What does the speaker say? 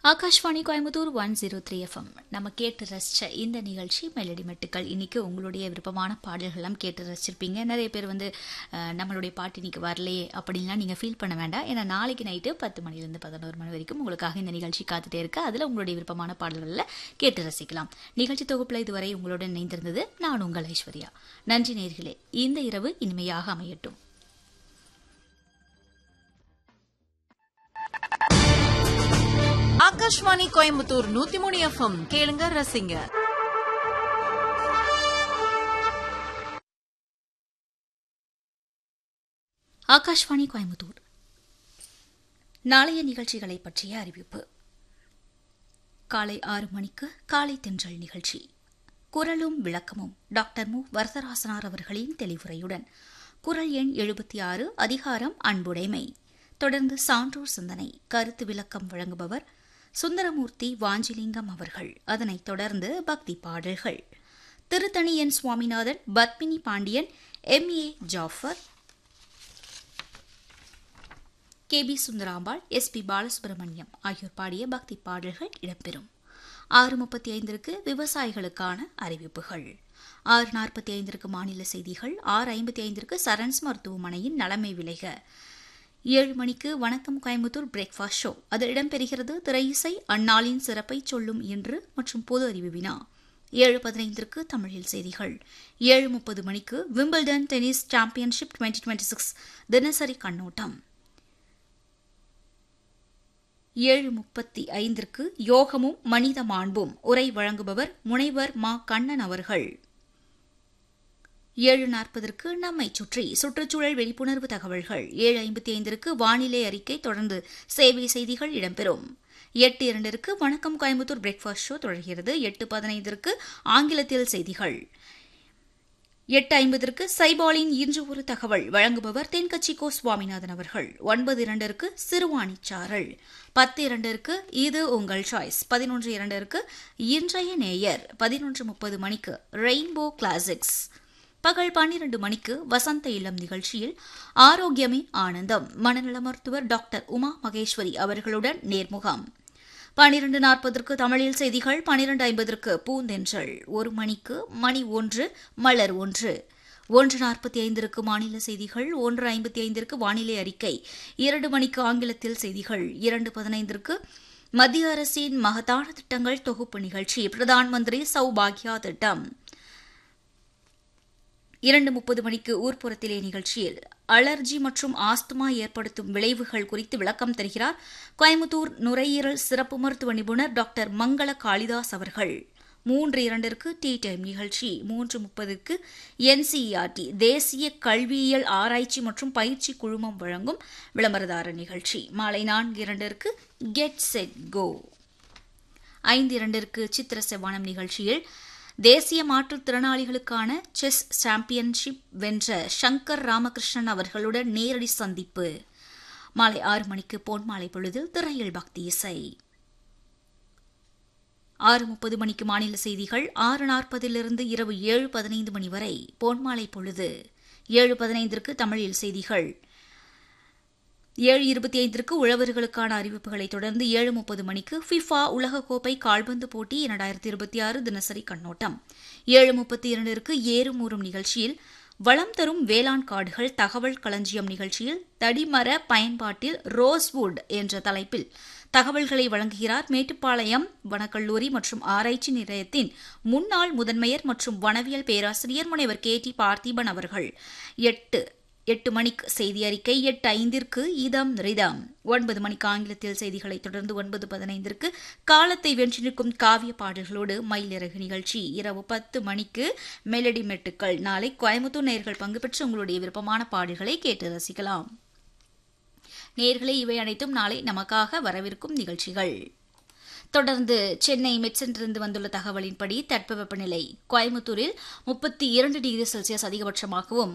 Akashvani Coimbatore one zero three FM நம்ம கேட்டு ரசிச்ச இந்த நிகழ்ச்சி மெலடி மெட்டுக்கள் இன்னைக்கு உங்களுடைய விருப்பமான பாடல்கள்லாம் கேட்டு ரசிச்சிருப்பீங்க நிறைய பேர் வந்து அஹ், நம்மளுடைய பாட்டு இன்னைக்கு வரலையே அப்படின்லாம் நீங்கள் ஃபீல் பண்ண வேண்டாம் ஏன்னா நாளைக்கு நைட்டு பத்து மணிலேருந்து பதினோரு மணி வரைக்கும் உங்களுக்காக இந்த நிகழ்ச்சி காத்துட்டே இருக்கு அதில் உங்களுடைய விருப்பமான பாடல்களில் கேட்டு ரசிக்கலாம் நிகழ்ச்சி தொகுப்பில் இதுவரை உங்களுடன் இணைந்திருந்தது நான் உங்கள் ஐஸ்வர்யா நன்றி நேர்களே இந்த இரவு இனிமையாக அமையட்டும் ஆகாஷ்வாணி கோயம்புத்தூர் நூத்தி மூணு எஃப்எம் கேளுங்க ரசிங்க ஆகாஷ்வாணி கோயம்புத்தூர் நாளைய நிகழ்ச்சிகளை பற்றிய அறிவிப்பு காலை ஆறு மணிக்கு காலை தென்றல் நிகழ்ச்சி குரலும் விளக்கமும் டாக்டர் மு வரதராசனார் அவர்களின் தெளிவுரையுடன் குரல் எண் எழுபத்தி ஆறு அதிகாரம் அன்புடைமை தொடர்ந்து சான்றோர் சிந்தனை கருத்து விளக்கம் வழங்குபவர் சுந்தரமூர்த்தி வாஞ்சிலிங்கம் அவர்கள் அதனைத் தொடர்ந்து பக்தி பாடல்கள் Thiruthani N Swaminathan Padmini Pandian M A Jaffar K B Sundarambal S P Balasubrahmanyam ஆகியோர் பாடிய பக்தி பாடல்கள் இடம்பெறும் ஆறு முப்பத்தி ஐந்திற்கு விவசாயிகளுக்கான அறிவிப்புகள் ஆறு நாற்பத்தி ஐந்திற்கு மாநில செய்திகள் ஆறு ஐம்பத்தி ஐந்திற்கு சரண்ஸ் மருத்துவமனையின் நலமை விளைக ஏழு மணிக்கு வணக்கம் கோயம்புத்தூர் பிரேக்ஃபாஸ்ட் ஷோ அதில் இடம்பெறுகிறது திரையிசை அந்நாளின் சிறப்பை சொல்லும் இன்று மற்றும் பொது அறிவு வினா ஏழு பதினைந்திற்கு தமிழில் செய்திகள் ஏழு முப்பது மணிக்கு Wimbledon tennis championship twenty twenty six தினசரி கண்ணோட்டம் ஏழு முப்பத்தி ஐந்திற்கு யோகமும் மனித மாண்பும் உரை வழங்குபவர் முனைவர் மா கண்ணன் அவர்கள் ஏழு நாற்பதற்கு நம்மை சுற்றி சுற்றுச்சூழல் விழிப்புணர்வு தகவல்கள் ஏழு ஐம்பத்தி ஐந்திற்கு வானிலை அறிக்கை தொடர்ந்து சேவை செய்திகள் இடம்பெறும் எட்டு இரண்டிற்கு வணக்கம் கோயம்புத்தூர் பிரேக்ஃபாஸ்ட் ஷோ தொடர்கிறது எட்டு பதினைந்திற்கு ஆங்கிலத்தில் செய்திகள் எட்டு ஐம்பதற்கு சைபாலின் இன்று ஒரு தகவல் வழங்குபவர் தென்கட்சி கோ சுவாமிநாதன் அவர்கள் ஒன்பது இரண்டிற்கு சிறுவாணி சாரல் பத்து இரண்டிற்கு இது உங்கள் சாய்ஸ் பதினொன்று இரண்டிற்கு இன்றைய நேயர் பதினொன்று முப்பது மணிக்கு ரெயின்போ கிளாசிக்ஸ் பகல் பன்னிரண்டு மணிக்கு வசந்த இளம் நிகழ்ச்சியில் ஆரோக்கியமே ஆனந்தம் மனநல மருத்துவர் டாக்டர் உமா மகேஸ்வரி அவர்களுடன் நேர்முகம் பனிரெண்டு நாற்பதற்கு தமிழில் செய்திகள் பனிரெண்டு ஐம்பதற்கு பூந்தென்றல் ஒரு மணிக்கு மணி ஒன்று மலர் ஒன்று ஒன்று நாற்பத்தி ஐந்திற்கு மாநில செய்திகள் ஒன்று ஐம்பத்தி ஐந்திற்கு வானிலை அறிக்கை இரண்டு மணிக்கு ஆங்கிலத்தில் செய்திகள் இரண்டு பதினைந்திற்கு மத்திய அரசின் மகத்தான திட்டங்கள் தொகுப்பு நிகழ்ச்சி பிரதான் மந்திரி சௌபாக்யா திட்டம் இரண்டு முப்பது மணிக்கு ஊர்ப்புறத்திலே நிகழ்ச்சியில் அலர்ஜி மற்றும் ஆஸ்துமா ஏற்படுத்தும் விளைவுகள் குறித்து விளக்கம் தருகிறார் கோயம்புத்தூர் நுரையீரல் சிறப்பு மருத்துவ நிபுணர் டாக்டர் மங்கள காளிதாஸ் அவர்கள் மூன்று இரண்டிற்கு டீ டைம் நிகழ்ச்சி மூன்று முப்பதுக்கு என்சிஇஆர்டி தேசிய கல்வியியல் ஆராய்ச்சி மற்றும் பயிற்சி குழுமம் வழங்கும் விளம்பரதார நிகழ்ச்சி மாலை நான்கு இரண்டிற்கு கெட் செட் கோ ஐந்து இரண்டிற்கு சித்திர செவ்வானம் நிகழ்ச்சியில் தேசிய மாற்றுத்திறனாளிகளுக்கான செஸ் சாம்பியன்ஷிப் வென்ற சங்கர் ராமகிருஷ்ணன் அவர்களுடன் நேரடி சந்திப்பு மாலை ஆறு மணிக்கு பொன்மாலை பொழுதில் திரையில் பக்தி இசை ஆறு முப்பது மணிக்கு மாநில செய்திகள் ஆறு நாற்பதிலிருந்து இரவு ஏழு பதினைந்து மணி வரை பொன்மாலை பொழுது ஏழு பதினைந்திற்கு தமிழில் செய்திகள் ஏழு இருபத்தி ஐந்திற்கு உழவர்களுக்கான அறிவிப்புகளை தொடர்ந்து ஏழு முப்பது மணிக்கு ஃபிஃபா உலகக்கோப்பை கால்பந்து போட்டி இரண்டாயிரத்தி இருபத்தி ஆறு தினசரி கண்ணோட்டம் ஏழு முப்பத்தி இரண்டிற்கு ஏறும் ஊறும் நிகழ்ச்சியில் வளம் தரும் வேளாண் காடுகள் தகவல் களஞ்சியம் நிகழ்ச்சியில் தடிமர பயன்பாட்டில் ரோஸ்வுட் என்ற தலைப்பில் தகவல்களை வழங்குகிறார் மேட்டுப்பாளையம் வனக்கல்லூரி மற்றும் ஆராய்ச்சி நிலையத்தின் முன்னாள் முதன்மையர் மற்றும் வனவியல் பேராசிரியர் முனைவர் கே டி பார்த்திபன் அவர்கள் எட்டு எட்டு மணிக்கு செய்தி அறிக்கை எட்டு ஐந்திற்கு இதம் ரிதம் ஒன்பது மணிக்கு ஆங்கிலத்தில் செய்திகளை தொடர்ந்து ஒன்பது பதினைந்திற்கு காலத்தை வென்று நிற்கும் காவிய பாடல்களோடு மயிலிறகு நிகழ்ச்சி இரவு பத்து மணிக்கு மெலடி மெட்டுக்கள் நாளை கோயம்புத்தூர் நேர்கள் பங்கு பெற்று உங்களுடைய விருப்பமான பாடல்களை கேட்டு ரசிக்கலாம் நேர்களே இவை அனைத்தும் நாளை நமக்காக வரவிருக்கும் நிகழ்ச்சிகள் தொடர்ந்து சென்னை மெட்சென்றிருந்து வந்துள்ள தகவலின்படி தட்பவெப்பநிலை கோயம்புத்தூரில் முப்பத்தி இரண்டு டிகிரி செல்சியஸ் அதிகபட்சமாகவும்